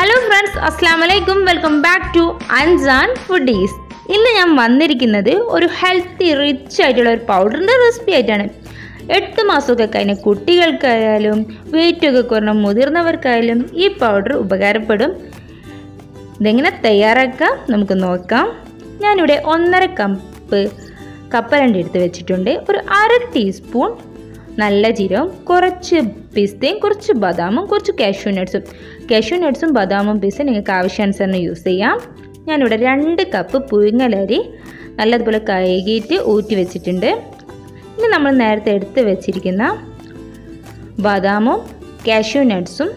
hello friends അസ്സാം വലൈക്കും welcome back to Ansan foodies ഇന്ന് ഞാൻ വന്നിരിക്കുന്നത് ഒരു ഹെൽത്തി റിച്ച് ആയിട്ടുള്ള ഒരു പൗഡറിൻ്റെ റെസിപ്പി ആയിട്ടാണ് എട്ട് മാസമൊക്കെ കഴിഞ്ഞ കുട്ടികൾക്കായാലും വെയിറ്റ് ഒക്കെ കുറഞ്ഞ മുതിർന്നവർക്കായാലും ഈ പൗഡർ ഉപകാരപ്പെടും ഇതെങ്ങനെ തയ്യാറാക്കാം നമുക്ക് നോക്കാം ഞാനിവിടെ ഒന്നര കപ്പ് കപ്പലണ്ടി എടുത്ത് വെച്ചിട്ടുണ്ട് ഒരു അര ടീസ്പൂൺ നല്ല ജീരകം കുറച്ച് പിസ്തയും കുറച്ച് ബദാമും കുറച്ച് കാഷ്യൂ നട്ട്സും കാഷ്യൂ നട്ട്സും ബദാമും പിസ്തയും നിങ്ങൾക്ക് ആവശ്യാനുസരണം യൂസ് ചെയ്യാം ഞാനിവിടെ രണ്ട് കപ്പ് പുഴുങ്ങലരി നല്ലതുപോലെ കഴുകിയിട്ട് ഊറ്റി വെച്ചിട്ടുണ്ട് ഇനി നമ്മൾ നേരത്തെ എടുത്ത് വെച്ചിരിക്കുന്ന ബദാമും കാഷ്യൂ നട്ട്സും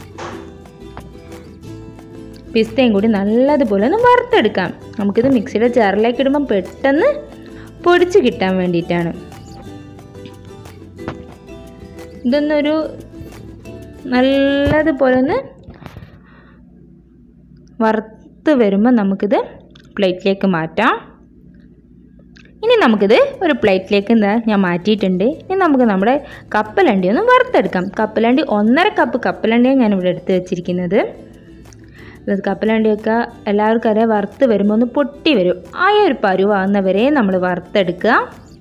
പിസ്തയും കൂടി നല്ലതുപോലെ ഒന്ന് വറുത്തെടുക്കാം നമുക്കിത് മിക്സിയുടെ ജാറിലേക്ക് ഇടുമ്പം പെട്ടെന്ന് പൊടിച്ച് കിട്ടാൻ വേണ്ടിയിട്ടാണ് ഇതൊന്നൊരു നല്ലതുപോലെ ഒന്ന് വറുത്ത് വരുമ്പോൾ നമുക്കിത് പ്ലേറ്റിലേക്ക് മാറ്റാം ഇനി നമുക്കിത് ഒരു പ്ലേറ്റിലേക്ക് എന്താ ഞാൻ മാറ്റിയിട്ടുണ്ട് ഇനി നമുക്ക് നമ്മുടെ കപ്പലണ്ടി ഒന്ന് വറുത്തെടുക്കാം കപ്പലണ്ടി ഒന്നര കപ്പ് കപ്പലണ്ടിയാണ് ഞാനിവിടെ എടുത്ത് വെച്ചിരിക്കുന്നത് ഇത് കപ്പലണ്ടിയൊക്കെ എല്ലാവർക്കും അറിയാം വറുത്ത് വരുമ്പോൾ ഒന്ന് പൊട്ടി വരും ആ ഒരു പരുവാകുന്നവരെ നമ്മൾ വറുത്തെടുക്കുക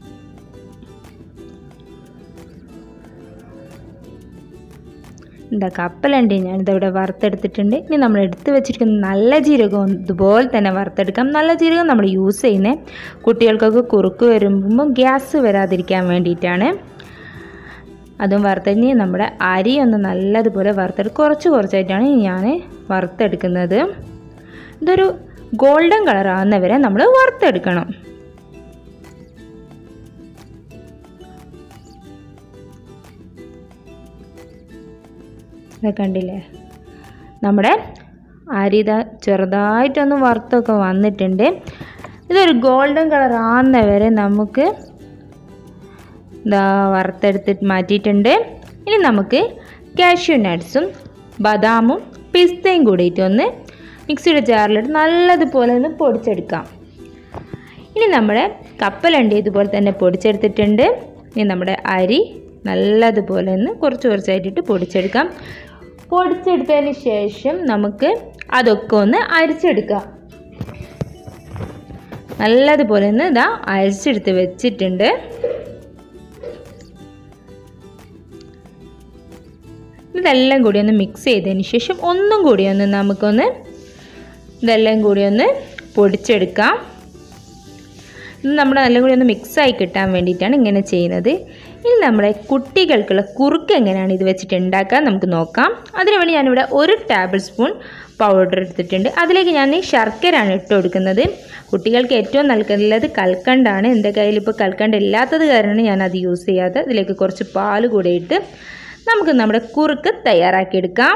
എന്താ കപ്പലണ്ടി ഞാനിതവിടെ വറുത്തെടുത്തിട്ടുണ്ട് ഇനി നമ്മൾ എടുത്ത് വെച്ചിരിക്കുന്ന നല്ല ജീരകം ഇതുപോലെ തന്നെ വറുത്തെടുക്കാം നല്ല ജീരകം നമ്മൾ യൂസ് ചെയ്യുന്നത് കുട്ടികൾക്കൊക്കെ കുറുക്ക് വരുമ്പോൾ ഗ്യാസ് വരാതിരിക്കാൻ വേണ്ടിയിട്ടാണ് അതും വറുത്തരിഞ്ഞ് നമ്മുടെ അരി ഒന്ന് നല്ലതുപോലെ വറുത്തെടുക്കും കുറച്ച് കുറച്ചായിട്ടാണ് ഞാൻ വറുത്തെടുക്കുന്നത് ഇതൊരു ഗോൾഡൻ കളർ ആകുന്നവരെ നമ്മൾ വറുത്തെടുക്കണം ഇതൊക്കെ കണ്ടില്ലേ നമ്മുടെ അരിത ചെറുതായിട്ടൊന്ന് വറുത്തൊക്കെ വന്നിട്ടുണ്ട് ഇതൊരു ഗോൾഡൻ കളർ ആകുന്നവരെ നമുക്ക് ഇതാ വറുത്തെടുത്തിട്ട് മാറ്റിയിട്ടുണ്ട് ഇനി നമുക്ക് കാഷ്യൂ നട്ട്സും ബദാമും പിസ്തയും കൂടിയിട്ട് ഒന്ന് മിക്സിയുടെ ജാറിലിട്ട് നല്ലതുപോലെ ഒന്ന് പൊടിച്ചെടുക്കാം ഇനി നമ്മുടെ കപ്പലണ്ടി ഇതുപോലെ തന്നെ പൊടിച്ചെടുത്തിട്ടുണ്ട് ഇനി നമ്മുടെ അരി നല്ലതുപോലെ ഒന്ന് കുറച്ച് കുറച്ചായിട്ടിട്ട് പൊടിച്ചെടുക്കാം പൊടിച്ചെടുത്തതിന് ശേഷം നമുക്ക് അതൊക്കെ ഒന്ന് അരിച്ചെടുക്കാം നല്ലതുപോലെ ഒന്ന് ഇതാ അരിച്ചെടുത്ത് വെച്ചിട്ടുണ്ട് ഇതെല്ലാം കൂടി ഒന്ന് മിക്സ് ചെയ്തതിന് ശേഷം ഒന്നും കൂടി ഒന്ന് നമുക്കൊന്ന് ഇതെല്ലാം കൂടി ഒന്ന് പൊടിച്ചെടുക്കാം ഇത് നമ്മുടെ നല്ല കൂടി ഒന്ന് മിക്സായി കിട്ടാൻ വേണ്ടിയിട്ടാണ് ഇങ്ങനെ ചെയ്യുന്നത് ഇനി നമ്മുടെ കുട്ടികൾക്കുള്ള കുറുക്ക് എങ്ങനെയാണ് ഇത് വെച്ചിട്ട് ഉണ്ടാക്കുക നമുക്ക് നോക്കാം അതിനുവേണ്ടി ഞാനിവിടെ ഒരു ടേബിൾ സ്പൂൺ പൗഡർ എടുത്തിട്ടുണ്ട് അതിലേക്ക് ഞാൻ ശർക്കരയാണ് ഇട്ട് കൊടുക്കുന്നത് കുട്ടികൾക്ക് ഏറ്റവും നല്ലത് കൽക്കണ്ടാണ് എൻ്റെ കയ്യിൽ ഇപ്പോൾ കൽക്കണ്ട ഇല്ലാത്തത് കാരണമാണ് ഞാൻ അത് യൂസ് ചെയ്യാതെ അതിലേക്ക് കുറച്ച് പാൽ കൂടെ ഇട്ട് നമുക്ക് നമ്മുടെ കുറുക്ക് തയ്യാറാക്കിയെടുക്കാം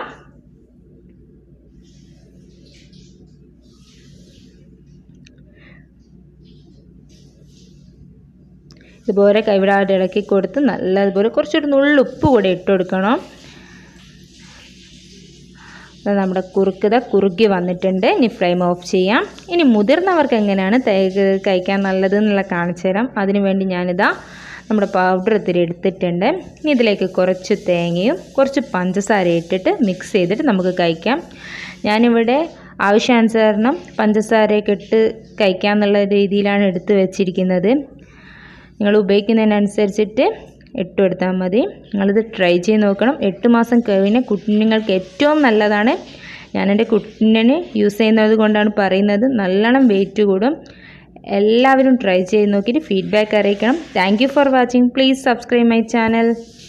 ഇതുപോലെ കൈവിടാതെ ഇളക്കി കൊടുത്ത് നല്ലതുപോലെ കുറച്ചൊരു നുള്ളു ഉപ്പ് കൂടെ ഇട്ട് കൊടുക്കണം നമ്മുടെ കുറുക്കത കുറുക്കി വന്നിട്ടുണ്ട് ഇനി ഫ്ലെയിം ഓഫ് ചെയ്യാം ഇനി മുതിർന്നവർക്ക് എങ്ങനെയാണ് കഴിക്കാൻ നല്ലത് എന്നുള്ള കാണിച്ചു തരാം അതിനു വേണ്ടി ഞാനിതാ നമ്മുടെ പൗഡർ ഇത്തിരി എടുത്തിട്ടുണ്ട് ഇനി ഇതിലേക്ക് കുറച്ച് തേങ്ങയും കുറച്ച് പഞ്ചസാര ഇട്ടിട്ട് മിക്സ് ചെയ്തിട്ട് നമുക്ക് കഴിക്കാം ഞാനിവിടെ ആവശ്യാനുസരണം പഞ്ചസാരയൊക്കെ ഇട്ട് കഴിക്കാമെന്നുള്ള രീതിയിലാണ് എടുത്ത് വെച്ചിരിക്കുന്നത് നിങ്ങൾ ഉപയോഗിക്കുന്നതിനനുസരിച്ചിട്ട് ഇട്ട് കൊടുത്താൽ മതി നിങ്ങളിത് ട്രൈ ചെയ്ത് നോക്കണം എട്ട് മാസം കഴിഞ്ഞ കുഞ്ഞുങ്ങൾക്ക് ഏറ്റവും നല്ലതാണ് ഞാൻ എൻ്റെ കുഞ്ഞിന് യൂസ് ചെയ്യുന്നത് കൊണ്ടാണ് പറയുന്നത് നല്ലോണം വെയിറ്റ് കൂടും എല്ലാവരും ട്രൈ ചെയ്ത് നോക്കിയിട്ട് ഫീഡ്ബാക്ക് അറിയിക്കണം thank you for watching please subscribe my channel